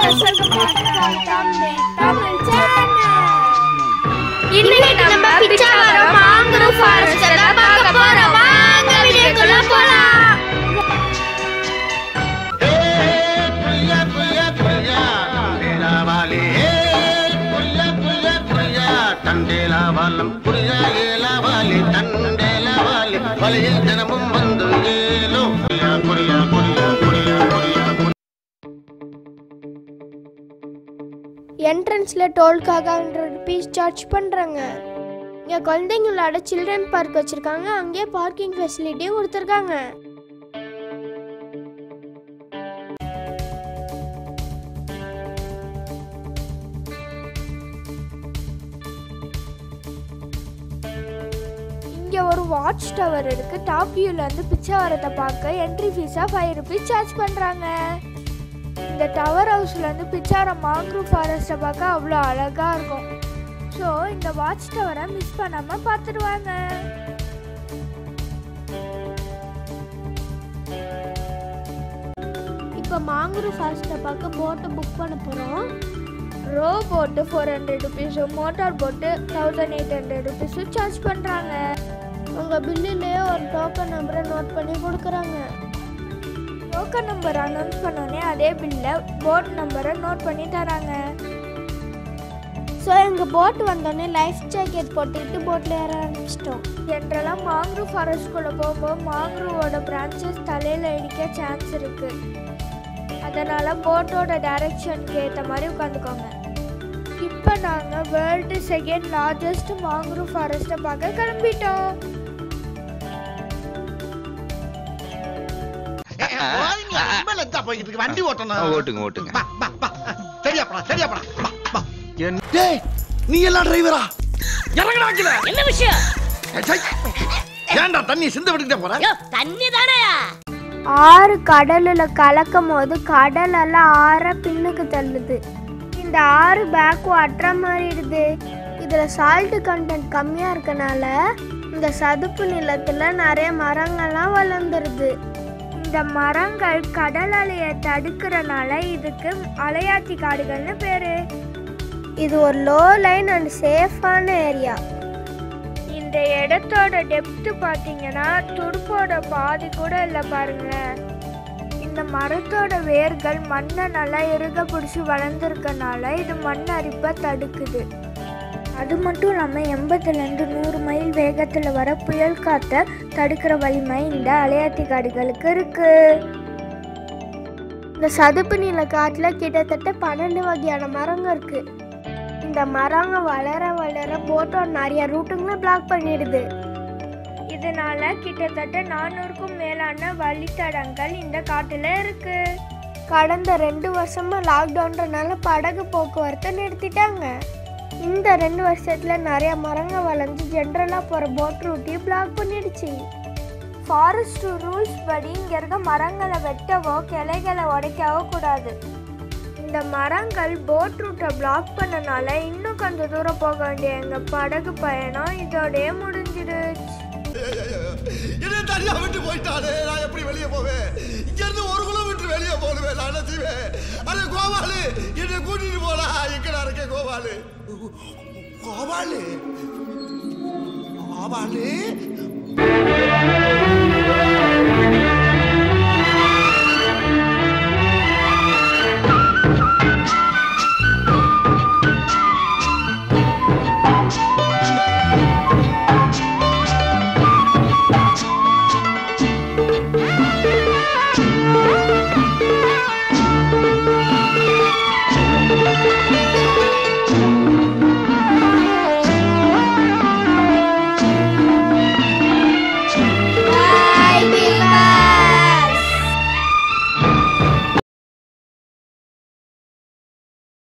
இன்னைக்கு நம்ம பிச்சாவரம் மாங்குரூவ் ஃபாரஸ்ட் தான் பார்க்க போறோம் வாங்க வீடியோக்குள்ள போலாம் புல்ல புல்ல புல்ல தண்டேலா வாலே புல்ல புல்ல புல்ல தண்டேலா வாலம் புல்ல ஏலா வாலே தண்டேலா வாலே வலையில் தினமும் வந்து ஏலோ புரியா புரியா புரியா புரியா புரியா என்ட்ரன்ஸில் டோல்க்காக ஹண்ட்ரட் ருபீஸ் சார்ஜ் பண்ணுறாங்க இங்கே குழந்தைங்களோட சில்ட்ரன் பார்க் வச்சுருக்காங்க அங்கேயே பார்க்கிங் ஃபெசிலிட்டியும் கொடுத்துருக்காங்க இங்கே ஒரு வாட்ச் டவர் இருக்கு டாப் வியூல இருந்து பிச்சாவரத்தை பார்க்க என்ட்ரி ஃபீஸாக ஃபைவ் ருபீஸ் சார்ஜ் பண்ணுறாங்க இந்த டவர் ஹவுஸ்ல இருந்து பிச்சாரம் மாங்க்ரூவ் ஃபாரஸ்ட்டை பார்க்க அவ்வளோ அழகா இருக்கும் ஸோ இந்த வாட்ச் டவரை மிஸ் பண்ணாம பார்த்துடுவாங்க இப்போ மாங்க்ரூவ் ஃபாரஸ்ட்டை பார்க்க போட்டை புக் பண்ண போகிறோம் ரோ போட்டு ஃபோர் ஹண்ட்ரட் ருபீஸும் மோட்டார் போட்டு தௌசண்ட் எயிட் ஹண்ட்ரட் ருபீஸும் சார்ஜ் பண்ணுறாங்க உங்கள் பில்லுலேயே ஒரு டோக்கன் நம்பரை நோட் பண்ணி கொடுக்குறாங்க டோக்கன் நம்பர் அனௌன்ஸ் பண்ணோடனே அதே பில்லில் போட் நம்பரை நோட் பண்ணி தராங்க ஸோ எங்கள் போட் வந்தோடனே லைஃப் ஜாக்கெட் போட்டுக்கிட்டு போட்டில் ஏற ஆரம்பிச்சிட்டோம் ஜென்ரலாக மாங்க்ரூவ் ஃபாரஸ்ட்குள்ளே போகும்போது மாங்க்ரூவோட பிரான்ச்சஸ் தலையில் இடிக்க சான்ஸ் இருக்குது அதனால் போட்டோட டைரக்ஷனுக்கு ஏற்ற மாதிரி உட்காந்துக்கோங்க இப்போ நாங்கள் வேர்ல்டு செகண்ட் லார்ஜஸ்ட் மாங்க்ரூவ் ஃபாரஸ்ட்டை பார்க்க கிளம்பிட்டோம் போறீங்களா? ரொம்ப லெத்தா போய்கிட்டு இருக்கு. வண்டி ஓட்டணும் ஓட்டுங்க ஓட்டுங்க பா, பா, பா. சரியாப்படா சரியாப்படா பா, பா. என்- டேய், நீ எல்லாம் டிரைவரா இறங்கடா கீழே. என்ன விஷயம் சை. ஏன்டா தண்ணி சிந்த விட்டுக்கிட்டே போற யோ தண்ணி தானயா ஆறு கடலில் கலக்கும் போது கடலெல்லாம் ஆற பின்னுக்கு தள்ளுது இந்த ஆறு பேக் வாட்டரா மாறிடுது இதில் சால்ட் கண்டென்ட் கம்மியாக இருக்கனால இந்த சதுப்பு நிலத்தில் நிறைய மரங்கள்லாம் வளர்ந்துருது இந்த மரங்கள் கடல் அலையை தடுக்கிறனால இதுக்கு அலையாத்தி காடுகள்னு பேர் இது ஒரு லோ லைன் அண்ட் சேஃபான ஏரியா இந்த இடத்தோட டெப்த் பார்த்தீங்கன்னா துடுப்போட பாதி கூட இல்லை பாருங்களேன் இந்த மரத்தோட வேர்கள் மண்ணை நல்லா இறுக பிடிச்சி வளர்ந்துருக்கனால இது மண் அரிப்பை தடுக்குது அது மட்டும் இல்லாமல் எண்பதுலேருந்து நூறு மைல் வேகத்தில் வர புயல் காற்றை தடுக்கிற வலிமை இந்த அலையாத்தி காடுகளுக்கு இருக்கு இந்த சதுப்பு நில காட்டில் கிட்டத்தட்ட பன்னெண்டு வகையான மரங்க இருக்கு இந்த மரங்க வளர வளர போட்டோட நிறைய ரூட்டுங்களை பிளாக் பண்ணிடுது இதனால கிட்டத்தட்ட நானூறுக்கும் மேலான வழித்தடங்கள் இந்த காட்டுல இருக்கு கடந்த ரெண்டு வருஷமா லாக்டவுன்றனால படகு போக்குவரத்தை நிறுத்திட்டாங்க இந்த ரெண்டு வருஷத்துல நிறைய மரங்க வளர்ந்து ஜென்ரலா போற போட் ரூட்டையும் பிளாக் பண்ணிடுச்சு ஃபாரஸ்ட் ரூல்ஸ் படி இங்க இருக்க மரங்களை வெட்டவோ கிளைகளை உடைக்கவோ கூடாது இந்த மரங்கள் போட் ரூட்டை பிளாக் பண்ணனால இன்னும் கொஞ்சம் தூரம் போக வேண்டிய எங்க படகு பயணம் இதோடயே முடிஞ்சிடுச்சு என்ன தனியா விட்டு போயிட்டானே நான் எப்படி வெளியே போவேன் இங்க இருந்து ஒரு கிலோமீட்டர் வெளியே போடுவேன் நான் என்ன செய்வேன் அरे கோபாலு என்னை கூட்டிட்டு போடா எங்கடா இருக்கேன் கோபாலு கோபாலு கோபாலு